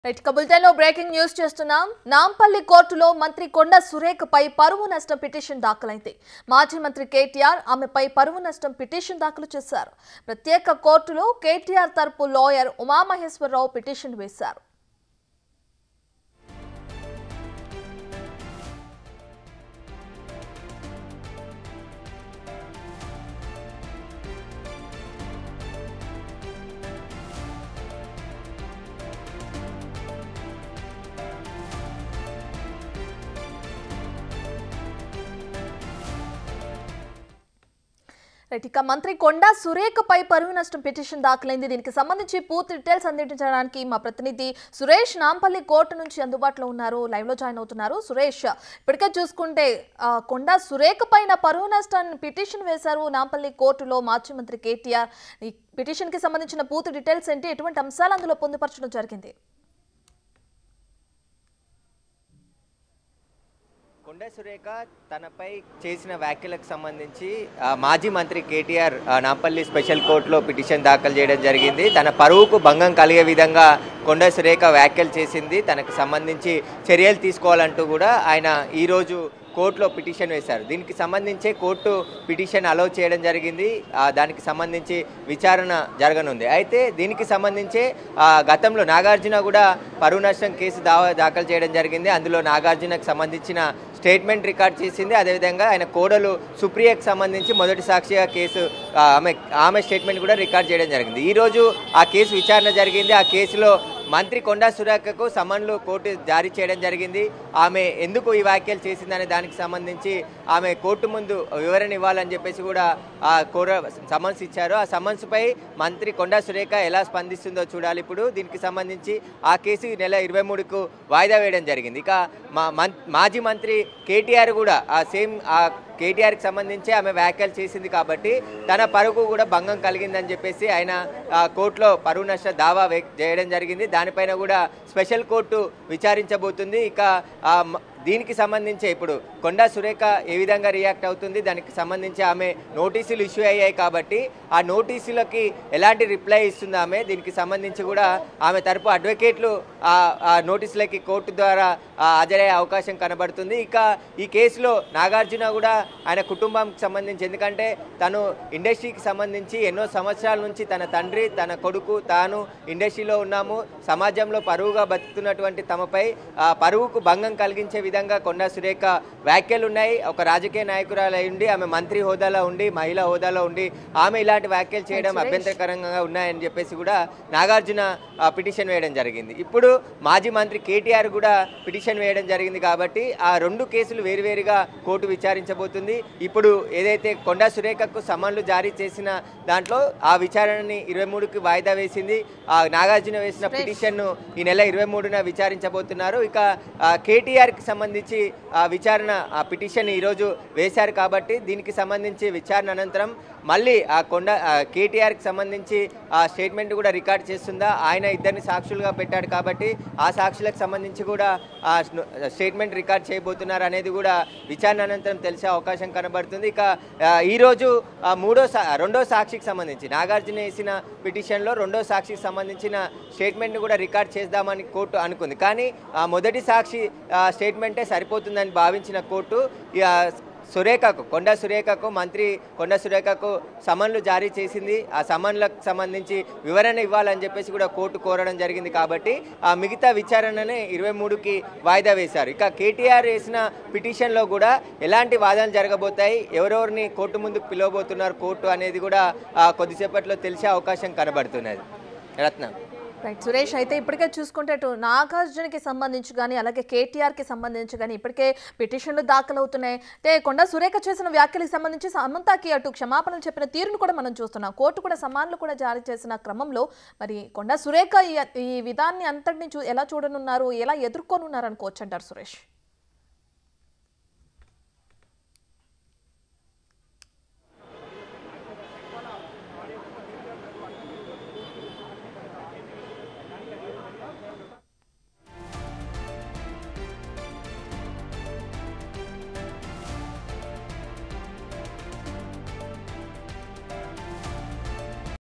Right కబుల్టెన్లో breaking news చేస్తున్నాం నాంపల్లి కోర్టులో మంత్రి కొండ సురేఖపై పరువు నష్టం పిటిషన్ దాఖలైంది మాజీ మంత్రి కేటీఆర్ ఆమెపై పరువు నష్టం పిటిషన్ దాఖలు చేశారు ప్రత్యేక కోర్టులో కేటీఆర్ తరపు లాయర్ ఉమామహేశ్వరరావు పిటిషన్ వేశారు రైట్ ఇక మంత్రి కొండా సురేఖపై పరువు నష్టం పిటిషన్ దాఖలైంది దీనికి సంబంధించి పూర్తి డీటెయిల్స్ అందించడానికి మా ప్రతినిధి సురేష్ నాంపల్లి కోర్టు నుంచి అందుబాటులో ఉన్నారు లైవ్ లో జాయిన్ అవుతున్నారు సురేష్ ఇప్పటికే చూసుకుంటే ఆ, కొండా సురేఖ పైన పరువు నష్టాన్ని పిటిషన్ వేశారు నాంపల్లి కోర్టులో మాజీ మంత్రి కేటీఆర్ ఈ పిటిషన్ కి సంబంధించిన పూర్తి డీటెయిల్స్ ఏంటి ఎటువంటి అంశాలు అందులో పొందుపరచడం జరిగింది కొండ సురేఖ తనపై చేసిన వ్యాఖ్యలకు సంబంధించి ఆ, మాజీ మంత్రి కేటీఆర్ ఆ, నాంపల్లి స్పెషల్ కోర్టులో పిటిషన్ దాఖలు చేయడం జరిగింది తన పరువుకు భంగం కలిగే విధంగా కొండ సురేఖ వ్యాఖ్యలు చేసింది తనకు సంబంధించి చర్యలు తీసుకోవాలంటూ కూడా ఆయన ఈరోజు కోర్టులో పిటిషన్ వేశారు దీనికి సంబంధించి కోర్టు పిటిషన్ అలౌ చేయడం జరిగింది ఆ, దానికి సంబంధించి విచారణ జరగనుంది అయితే దీనికి సంబంధించి ఆ, గతంలో నాగార్జున కూడా పరువు నష్టం కేసు దా దాఖలు చేయడం జరిగింది అందులో నాగార్జునకు సంబంధించిన స్టేట్మెంట్ రికార్డ్ చేసింది అదేవిధంగా ఆయన కోడలు సుప్రియకు సంబంధించి మొదటి సాక్షిగా కేసు ఆ, ఆమె ఆమె స్టేట్మెంట్ కూడా రికార్డ్ చేయడం జరిగింది ఈరోజు ఆ కేసు విచారణ జరిగింది ఆ కేసులో మంత్రి కొండా సురేఖకు సమన్లు కోర్టు జారీ చేయడం జరిగింది ఆమె ఎందుకు ఈ వ్యాఖ్యలు చేసిందనే దానికి సంబంధించి ఆమె కోర్టు ముందు వివరణ ఇవ్వాలని చెప్పేసి కూడా ఆ కోర సమన్స్ ఇచ్చారు ఆ సమన్స్పై మంత్రి కొండా సురేఖ ఎలా స్పందిస్తుందో చూడాలి ఇప్పుడు దీనికి సంబంధించి ఆ కేసు ఈ నెల ఇరవై మూడుకు వాయిదా వేయడం జరిగింది ఇక మా మం- మాజీ మంత్రి కేటీఆర్ కూడా ఆ సేమ్ ఆ కేటీఆర్కి సంబంధించి ఆమె వ్యాఖ్యలు చేసింది కాబట్టి తన పరుగు కూడా భంగం కలిగిందని చెప్పేసి ఆయన ఆ, కోర్టులో పరువు నష్ట దావా వే- చేయడం జరిగింది దానిపైన కూడా స్పెషల్ కోర్టు విచారించబోతుంది ఇక ఆ, మ- దీనికి సంబంధించి ఇప్పుడు కొండా సురేఖ ఏ విధంగా రియాక్ట్ అవుతుంది దానికి సంబంధించి ఆమె నోటీసులు ఇష్యూ అయ్యాయి కాబట్టి ఆ నోటీసులకి ఎలాంటి రిప్లై ఇస్తుంది ఆమె దీనికి సంబంధించి కూడా ఆమె తరపు అడ్వకేట్లు ఆ ఆ నోటీసులకి కోర్టు ద్వారా ఆ, హాజరయ్యే అవకాశం కనబడుతుంది ఇక ఈ కేసులో నాగార్జున కూడా ఆయన కుటుంబంకి సంబంధించి ఎందుకంటే తను ఇండస్ట్రీకి సంబంధించి ఎన్నో సంవత్సరాల నుంచి తన తండ్రి తన కొడుకు తాను ఇండస్ట్రీలో ఉన్నాము సమాజంలో పరువుగా బతుకుతున్నటువంటి తమపై ఆ, పరువుకు భంగం కలిగించే విధంగా కొండా సురేఖ వ్యాఖ్యలు ఉన్నాయి ఒక రాజకీయ నాయకురాలు అయి ఉండి ఆమె మంత్రి హోదాలో ఉండి మహిళా హోదాలో ఉండి ఆమె ఇలాంటి వ్యాఖ్యలు చేయడం సురేష్. అభ్యంతరకరంగా ఉన్నాయని చెప్పేసి కూడా నాగార్జున ఆ, పిటిషన్ వేయడం జరిగింది ఇప్పుడు మాజీ మంత్రి కేటీఆర్ కూడా పిటిషన్ వేయడం జరిగింది కాబట్టి ఆ రెండు కేసులు వేరువేరుగా కోర్టు విచారించబోతుంది ఇప్పుడు ఏదైతే కొండా సురేఖకు సమన్లు జారీ చేసిన దాంట్లో ఆ విచారణని ఇరవై మూడుకి వాయిదా వేసింది ఆ నాగార్జున వేసిన సురేష్. పిటిషన్ను ఈ నెల ఇరవై మూడున విచారించబోతున్నారు ఇక ఆ, కేటీఆర్కి సంబంధించి ఆ విచారణ ఆ పిటిషన్ ఈరోజు వేశారు కాబట్టి దీనికి సంబంధించి విచారణ అనంతరం మళ్ళీ ఆ కొండ ఆ, కేటీఆర్కి సంబంధించి ఆ స్టేట్మెంట్ కూడా రికార్డ్ చేస్తుందా ఆయన ఇద్దరిని సాక్షులుగా పెట్టాడు కాబట్టి ఆ సాక్షులకు సంబంధించి కూడా ఆ స్ను- స్టేట్మెంట్ రికార్డ్ చేయబోతున్నారు అనేది కూడా విచారణ అనంతరం తెలిసే అవకాశం కనబడుతుంది ఇక ఆ, ఈరోజు ఆ, మూడో సా రెండో సాక్షికి సంబంధించి నాగార్జున వేసిన పిటిషన్లో రెండో సాక్షికి సంబంధించిన స్టేట్మెంట్ని కూడా రికార్డ్ చేద్దామని కోర్టు అనుకుంది కానీ ఆ మొదటి సాక్షి ఆ, స్టేట్మెంటే సరిపోతుందని భావించిన కోర్టు ఇక సురేఖకు కొండ సురేఖకు మంత్రి కొండ సురేఖకు సమన్లు జారీ చేసింది ఆ సమన్లకు సంబంధించి వివరణ ఇవ్వాలని చెప్పేసి కూడా కోర్టు కోరడం జరిగింది కాబట్టి ఆ మిగతా విచారణని ఇరవై మూడుకి వాయిదా వేశారు ఇక కేటీఆర్ వేసిన పిటిషన్లో కూడా ఎలాంటి వాదనలు జరగబోతాయి ఎవరెవరిని కోర్టు ముందుకు పిలవబోతున్నారు కోర్టు అనేది కూడా ఆ, కొద్దిసేపట్లో తెలిసే అవకాశం కనబడుతున్నది రత్న రైట్ సురేష్ అయితే ఇప్పటికే చూసుకుంటే అటు నాగార్జునకి సంబంధించి కానీ అలాగే కేటీఆర్కి సంబంధించి కానీ ఇప్పటికే పిటిషన్లు దాఖలవుతున్నాయి అంటే కొండ సురేఖ చేసిన వ్యాఖ్యలకు సంబంధించి సమంతకి అటు క్షమాపణలు చెప్పిన తీరును కూడా మనం చూస్తున్నాం కోర్టు కూడా సమాన్లు కూడా జారీ చేసిన క్రమంలో మరి కొండ సురేఖ ఈ- ఈ విధాన్ని అంతటిని చూ ఎలా చూడనున్నారు ఎలా ఎదుర్కొనున్నారు అనుకోవచ్చు అంటారు సురేష్